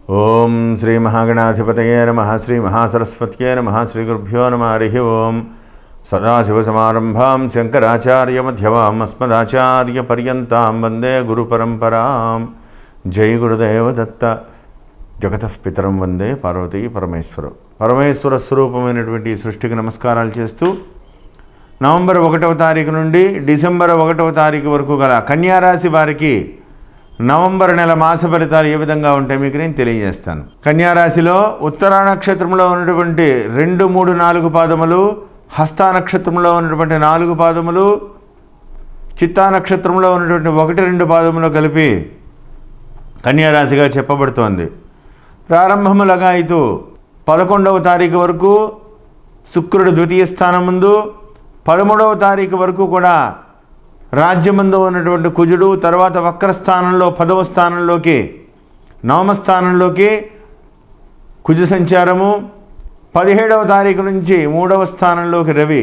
ఓం శ్రీ మహాగణాధిపతయే నమ శ్రీ మహాసరస్వత్యే నమ శ్రీ గురుభ్యో నమ హరి ఓం సదాశివసమారంభాం శంకరాచార్యమధ్యమాం అస్మదాచార్యపర్యంతాం వందే గురుపరంపరాం జై గురుదేవ దత్త జగతః పితరం వందే పార్వతీ పరమేశ్వరు పరమేశ్వర స్వరూపమైనటువంటి ఈ సృష్టికి నమస్కారాలు చేస్తూ నవంబర్ ఒకటవ తారీఖు నుండి డిసెంబర్ ఒకటవ తారీఖు వరకు గల కన్యారాశి వారికి నవంబర్ నెల మాస ఫలితాలు ఏ విధంగా ఉంటాయి మీకు నేను తెలియజేస్తాను కన్యారాశిలో ఉత్తరా నక్షత్రంలో ఉన్నటువంటి రెండు మూడు నాలుగు పాదములు హస్త నక్షత్రంలో ఉన్నటువంటి నాలుగు పాదములు చిత్తా నక్షత్రంలో ఉన్నటువంటి ఒకటి రెండు పాదములు కలిపి కన్యారాశిగా చెప్పబడుతోంది ప్రారంభములగా ఇటు పదకొండవ తారీఖు వరకు శుక్రుడు ద్వితీయ స్థానం ముందు పదమూడవ తారీఖు వరకు కూడా రాజ్యమందు ఉన్నటువంటి కుజుడు తర్వాత వక్ర స్థానంలో పదవ స్థానంలోకి నవమ స్థానంలోకి కుజ సంచారము పదిహేడవ తారీఖు నుంచి మూడవ స్థానంలోకి రవి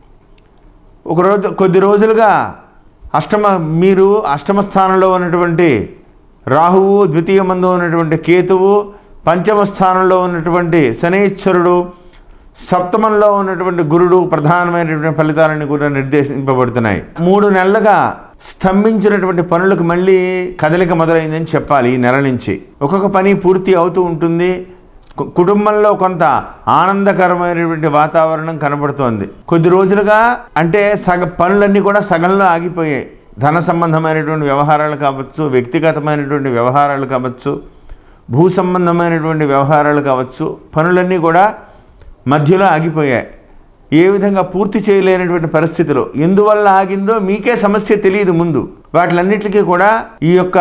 ఒక రోజు కొద్ది రోజులుగా అష్టమ మీరు అష్టమ స్థానంలో ఉన్నటువంటి రాహువు ద్వితీయ మందు ఉన్నటువంటి కేతువు పంచమ స్థానంలో ఉన్నటువంటి శనైశ్వరుడు సప్తమంలో ఉన్నటువంటి గురుడు ప్రధానమైనటువంటి ఫలితాలను కూడా నిర్దేశింపబడుతున్నాయి మూడు నెలలుగా స్తంభించినటువంటి పనులకు మళ్ళీ కదలిక మొదలైందని చెప్పాలి ఈ నెల నుంచి ఒక్కొక్క పని పూర్తి అవుతూ ఉంటుంది కు- కుటుంబంలో కొంత ఆనందకరమైనటువంటి వాతావరణం కనబడుతోంది కొద్ది రోజులుగా అంటే సగ పనులన్నీ కూడా సగంలో ఆగిపోయాయి ధన సంబంధమైనటువంటి వ్యవహారాలు కావచ్చు వ్యక్తిగతమైనటువంటి వ్యవహారాలు కావచ్చు భూ సంబంధమైనటువంటి వ్యవహారాలు కావచ్చు పనులన్నీ కూడా మధ్యలో ఆగిపోయాయి ఏ విధంగా పూర్తి చేయలేనటువంటి పరిస్థితిలో ఎందువల్ల ఆగిందో మీకే సమస్య తెలియదు ముందు వాటిలన్నిటికీ కూడా ఈ యొక్క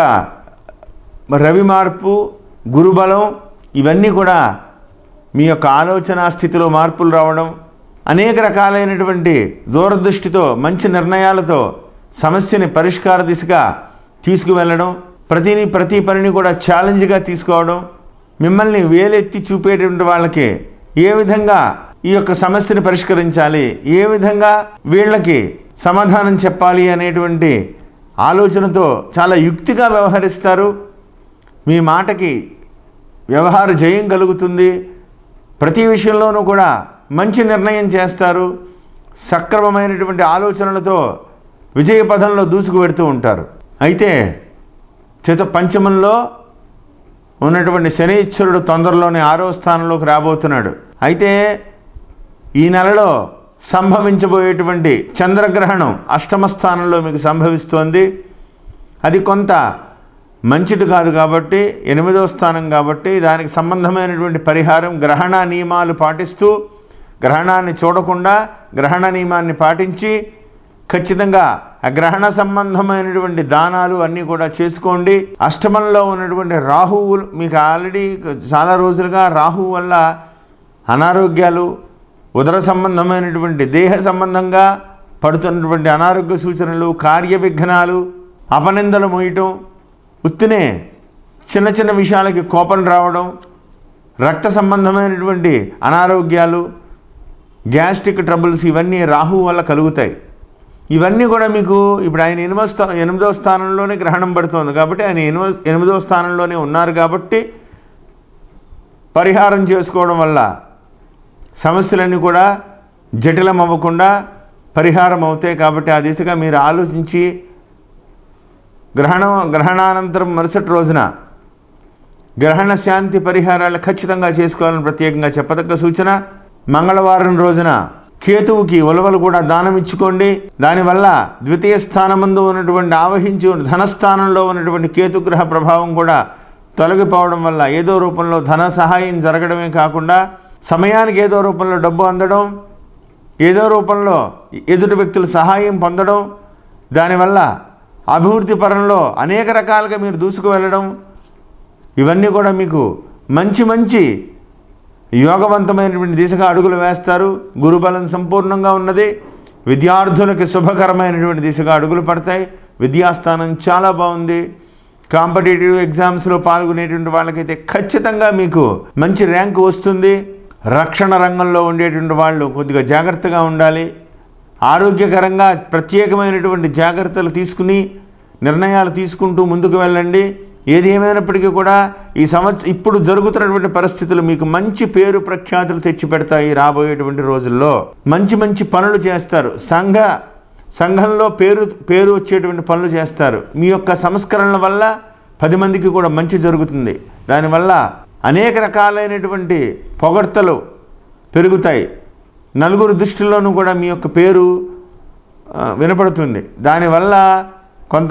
రవి మార్పు గురుబలం ఇవన్నీ కూడా మీ యొక్క ఆలోచన స్థితిలో మార్పులు రావడం అనేక రకాలైనటువంటి దూరదృష్టితో మంచి నిర్ణయాలతో సమస్యని పరిష్కార దిశగా తీసుకువెళ్ళడం ప్రతిని ప్రతి పనిని కూడా ఛాలెంజ్గా తీసుకోవడం మిమ్మల్ని వేలెత్తి చూపేటువంటి వాళ్ళకి ఏ విధంగా ఈ యొక్క సమస్యని పరిష్కరించాలి ఏ విధంగా వీళ్ళకి సమాధానం చెప్పాలి అనేటువంటి ఆలోచనతో చాలా యుక్తిగా వ్యవహరిస్తారు మీ మాటకి వ్యవహార జయం కలుగుతుంది ప్రతి విషయంలోనూ కూడా మంచి నిర్ణయం చేస్తారు సక్రమమైనటువంటి ఆలోచనలతో విజయ పదంలో దూసుకు పెడుతూ ఉంటారు అయితే చేత పంచమంలో ఉన్నటువంటి శనీశ్వరుడు తొందరలోనే ఆరో స్థానంలోకి రాబోతున్నాడు అయితే ఈ నెలలో సంభవించబోయేటువంటి చంద్రగ్రహణం అష్టమ స్థానంలో మీకు సంభవిస్తోంది అది కొంత మంచిది కాదు కాబట్టి ఎనిమిదో స్థానం కాబట్టి దానికి సంబంధమైనటువంటి పరిహారం గ్రహణ నియమాలు పాటిస్తూ గ్రహణాన్ని చూడకుండా గ్రహణ నియమాన్ని పాటించి ఖచ్చితంగా ఆ గ్రహణ సంబంధమైనటువంటి దానాలు అన్నీ కూడా చేసుకోండి అష్టమంలో ఉన్నటువంటి రాహువు మీకు ఆల్రెడీ చాలా రోజులుగా రాహువు వల్ల అనారోగ్యాలు ఉదర సంబంధమైనటువంటి దేహ సంబంధంగా పడుతున్నటువంటి అనారోగ్య సూచనలు కార్య విఘ్నాలు అపనిందలు మోయటం ఉత్తినే చిన్న చిన్న విషయాలకి కోపం రావడం రక్త సంబంధమైనటువంటి అనారోగ్యాలు గ్యాస్ట్రిక్ ట్రబుల్స్ ఇవన్నీ రాహు వల్ల కలుగుతాయి ఇవన్నీ కూడా మీకు ఇప్పుడు ఆయన ఎనిమిదో స్థా ఎనిమిదో స్థానంలోనే గ్రహణం పడుతోంది కాబట్టి ఆయన ఎనిమిదో ఎనిమిదో స్థానంలోనే ఉన్నారు కాబట్టి పరిహారం చేసుకోవడం వల్ల సమస్యలన్నీ కూడా జటిలం అవ్వకుండా పరిహారం అవుతాయి కాబట్టి ఆ దిశగా మీరు ఆలోచించి గ్రహణం గ్రహణానంతరం మరుసటి రోజున గ్రహణ శాంతి పరిహారాలు ఖచ్చితంగా చేసుకోవాలని ప్రత్యేకంగా చెప్పదగ్గ సూచన మంగళవారం రోజున కేతువుకి ఉలవలు కూడా దానం ఇచ్చుకోండి దానివల్ల ద్వితీయ స్థానమందు ఉన్నటువంటి ఆవహించి ఉన్న ధనస్థానంలో ఉన్నటువంటి కేతుగ్రహ ప్రభావం కూడా తొలగిపోవడం వల్ల ఏదో రూపంలో ధన సహాయం జరగడమే కాకుండా సమయానికి ఏదో రూపంలో డబ్బు అందడం ఏదో రూపంలో ఎదుటి వ్యక్తుల సహాయం పొందడం దానివల్ల అభివృద్ధి పరంలో అనేక రకాలుగా మీరు దూసుకు వెళ్ళడం ఇవన్నీ కూడా మీకు మంచి మంచి యోగవంతమైనటువంటి దిశగా అడుగులు వేస్తారు గురుబలం సంపూర్ణంగా ఉన్నది విద్యార్థులకి శుభకరమైనటువంటి దిశగా అడుగులు పడతాయి విద్యాస్థానం చాలా బాగుంది కాంపిటేటివ్ ఎగ్జామ్స్లో పాల్గొనేటువంటి వాళ్ళకైతే ఖచ్చితంగా మీకు మంచి ర్యాంక్ వస్తుంది రక్షణ రంగంలో ఉండేటువంటి వాళ్ళు కొద్దిగా జాగ్రత్తగా ఉండాలి ఆరోగ్యకరంగా ప్రత్యేకమైనటువంటి జాగ్రత్తలు తీసుకుని నిర్ణయాలు తీసుకుంటూ ముందుకు వెళ్ళండి ఏది ఏమైనప్పటికీ కూడా ఈ సంవత్సరం ఇప్పుడు జరుగుతున్నటువంటి పరిస్థితులు మీకు మంచి పేరు ప్రఖ్యాతులు తెచ్చిపెడతాయి రాబోయేటువంటి రోజుల్లో మంచి మంచి పనులు చేస్తారు సంఘ సంఘంలో పేరు పేరు వచ్చేటువంటి పనులు చేస్తారు మీ యొక్క సంస్కరణల వల్ల పది మందికి కూడా మంచి జరుగుతుంది దానివల్ల అనేక రకాలైనటువంటి పొగడ్తలు పెరుగుతాయి నలుగురు దృష్టిలోనూ కూడా మీ యొక్క పేరు ఆ, వినపడుతుంది దానివల్ల కొంత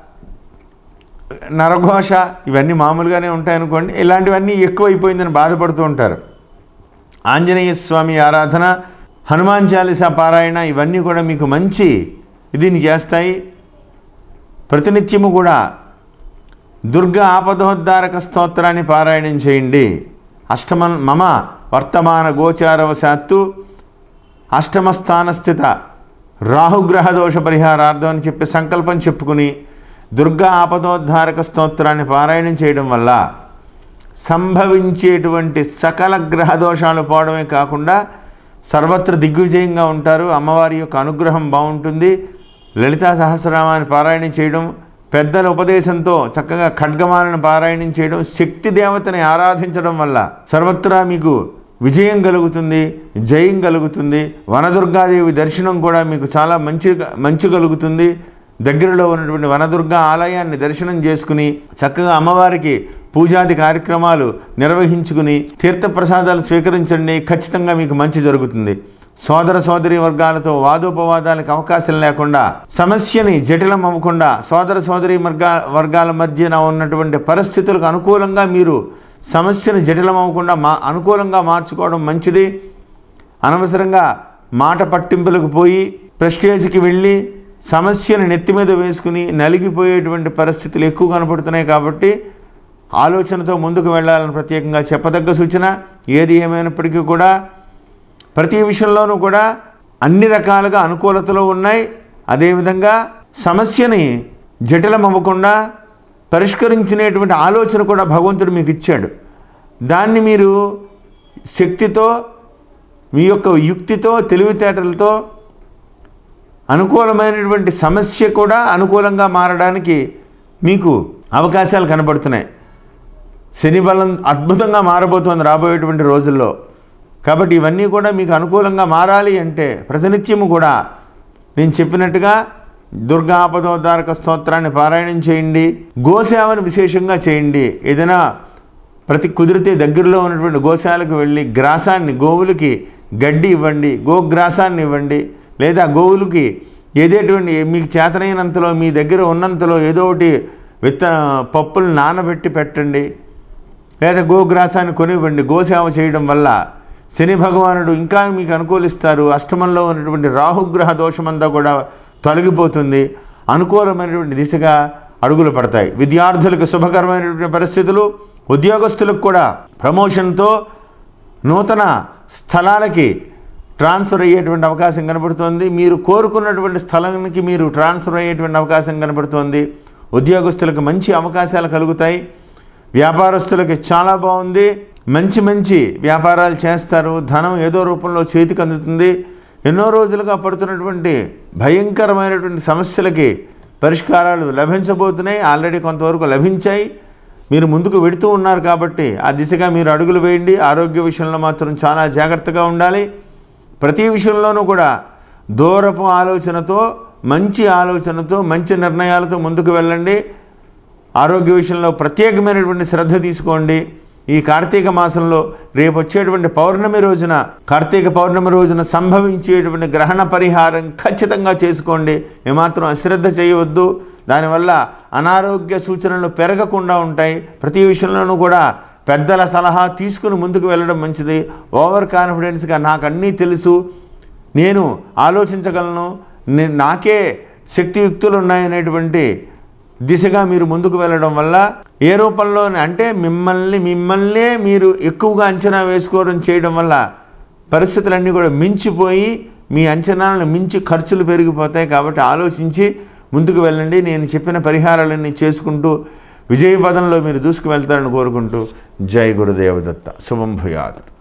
నరఘోష ఇవన్నీ మామూలుగానే ఉంటాయనుకోండి ఇలాంటివన్నీ ఎక్కువైపోయిందని బాధపడుతూ ఉంటారు ఆంజనేయ స్వామి ఆరాధన హనుమాన్ చాలీసా పారాయణ ఇవన్నీ కూడా మీకు మంచి ఇదిని చేస్తాయి ప్రతినిత్యము కూడా దుర్గ ఆపదోద్ధారక స్తోత్రాన్ని పారాయణం చేయండి అష్టమ మమ వర్తమాన గోచారవశాత్తు అష్టమ స్థాన స్థిత రాహుగ్రహ దోష పరిహారార్థం అని చెప్పి సంకల్పం చెప్పుకుని దుర్గా ఆపదోద్ధారక స్తోత్రాన్ని పారాయణం చేయడం వల్ల సంభవించేటువంటి సకల గ్రహ దోషాలు పోవడమే కాకుండా సర్వత్ర దిగ్విజయంగా ఉంటారు అమ్మవారి యొక్క అనుగ్రహం బాగుంటుంది లలితా సహస్రనామాన్ని పారాయణం చేయడం పెద్దల ఉపదేశంతో చక్కగా ఖడ్గమాలను పారాయణం చేయడం శక్తి దేవతని ఆరాధించడం వల్ల సర్వత్రా మీకు విజయం కలుగుతుంది జయం కలుగుతుంది వనదుర్గాదేవి దర్శనం కూడా మీకు చాలా మంచి మంచి కలుగుతుంది దగ్గరలో ఉన్నటువంటి వనదుర్గ ఆలయాన్ని దర్శనం చేసుకుని చక్కగా అమ్మవారికి పూజాది కార్యక్రమాలు నిర్వహించుకుని తీర్థప్రసాదాలు స్వీకరించండి ఖచ్చితంగా మీకు మంచి జరుగుతుంది సోదర సోదరి వర్గాలతో వాదోపవాదాలకు అవకాశం లేకుండా సమస్యని జటిలం అవ్వకుండా సోదర సోదరి వర్గా వర్గాల మధ్యన ఉన్నటువంటి పరిస్థితులకు అనుకూలంగా మీరు సమస్యను జటిలం అవ్వకుండా మా అనుకూలంగా మార్చుకోవడం మంచిది అనవసరంగా మాట పట్టింపులకు పోయి ప్రెస్టేజ్కి వెళ్ళి సమస్యను నెత్తి మీద వేసుకుని నలిగిపోయేటువంటి పరిస్థితులు ఎక్కువ కనపడుతున్నాయి కాబట్టి ఆలోచనతో ముందుకు వెళ్ళాలని ప్రత్యేకంగా చెప్పదగ్గ సూచన ఏది ఏమైనప్పటికీ కూడా ప్రతి విషయంలోనూ కూడా అన్ని రకాలుగా అనుకూలతలు ఉన్నాయి అదేవిధంగా సమస్యని జటిలం అవ్వకుండా పరిష్కరించినటువంటి ఆలోచన కూడా భగవంతుడు మీకు ఇచ్చాడు దాన్ని మీరు శక్తితో మీ యొక్క యుక్తితో తెలివితేటలతో అనుకూలమైనటువంటి సమస్య కూడా అనుకూలంగా మారడానికి మీకు అవకాశాలు కనబడుతున్నాయి శని బలం అద్భుతంగా మారబోతోంది రాబోయేటువంటి రోజుల్లో కాబట్టి ఇవన్నీ కూడా మీకు అనుకూలంగా మారాలి అంటే ప్రతినిత్యము కూడా నేను చెప్పినట్టుగా దుర్గా ఆపదోద్ధారక స్తోత్రాన్ని పారాయణం చేయండి గోసేవను విశేషంగా చేయండి ఏదైనా ప్రతి కుదిరితే దగ్గరలో ఉన్నటువంటి గోశాలకు వెళ్ళి గ్రాసాన్ని గోవులకి గడ్డి ఇవ్వండి గోగ్రాసాన్ని ఇవ్వండి లేదా గోవులకి ఏదేటువంటి మీకు చేతనైనంతలో మీ దగ్గర ఉన్నంతలో ఏదో ఒకటి విత్తన పప్పులు నానబెట్టి పెట్టండి లేదా గోగ్రాసాన్ని కొనివ్వండి గోసేవ చేయడం వల్ల శని భగవానుడు ఇంకా మీకు అనుకూలిస్తారు అష్టమంలో ఉన్నటువంటి రాహుగ్రహ దోషమంతా కూడా తొలగిపోతుంది అనుకూలమైనటువంటి దిశగా అడుగులు పడతాయి విద్యార్థులకు శుభకరమైనటువంటి పరిస్థితులు ఉద్యోగస్తులకు కూడా ప్రమోషన్తో నూతన స్థలాలకి ట్రాన్స్ఫర్ అయ్యేటువంటి అవకాశం కనబడుతోంది మీరు కోరుకున్నటువంటి స్థలానికి మీరు ట్రాన్స్ఫర్ అయ్యేటువంటి అవకాశం కనబడుతోంది ఉద్యోగస్తులకు మంచి అవకాశాలు కలుగుతాయి వ్యాపారస్తులకి చాలా బాగుంది మంచి మంచి వ్యాపారాలు చేస్తారు ధనం ఏదో రూపంలో చేతికి అందుతుంది ఎన్నో రోజులుగా పడుతున్నటువంటి భయంకరమైనటువంటి సమస్యలకి పరిష్కారాలు లభించబోతున్నాయి ఆల్రెడీ కొంతవరకు లభించాయి మీరు ముందుకు వెడుతూ ఉన్నారు కాబట్టి ఆ దిశగా మీరు అడుగులు వేయండి ఆరోగ్య విషయంలో మాత్రం చాలా జాగ్రత్తగా ఉండాలి ప్రతి విషయంలోనూ కూడా దూరపు ఆలోచనతో మంచి ఆలోచనతో మంచి నిర్ణయాలతో ముందుకు వెళ్ళండి ఆరోగ్య విషయంలో ప్రత్యేకమైనటువంటి శ్రద్ధ తీసుకోండి ఈ కార్తీక మాసంలో రేపు వచ్చేటువంటి పౌర్ణమి రోజున కార్తీక పౌర్ణమి రోజున సంభవించేటువంటి గ్రహణ పరిహారం ఖచ్చితంగా చేసుకోండి ఏమాత్రం అశ్రద్ధ చేయవద్దు దానివల్ల అనారోగ్య సూచనలు పెరగకుండా ఉంటాయి ప్రతి విషయంలోనూ కూడా పెద్దల సలహా తీసుకుని ముందుకు వెళ్ళడం మంచిది ఓవర్ కాన్ఫిడెన్స్గా నాకు అన్నీ తెలుసు నేను ఆలోచించగలను నే- నాకే శక్తియుక్తులు ఉన్నాయనేటువంటి దిశగా మీరు ముందుకు వెళ్ళడం వల్ల ఏ రూపంలో అంటే మిమ్మల్ని మిమ్మల్నే మీరు ఎక్కువగా అంచనా వేసుకోవడం చేయడం వల్ల పరిస్థితులన్నీ కూడా మించిపోయి మీ అంచనాలను మించి ఖర్చులు పెరిగిపోతాయి కాబట్టి ఆలోచించి ముందుకు వెళ్ళండి నేను చెప్పిన పరిహారాలన్నీ చేసుకుంటూ విజయపదంలో మీరు దూసుకు వెళ్తారని కోరుకుంటూ జై గురుదేవదత్త శుభం భూయాత్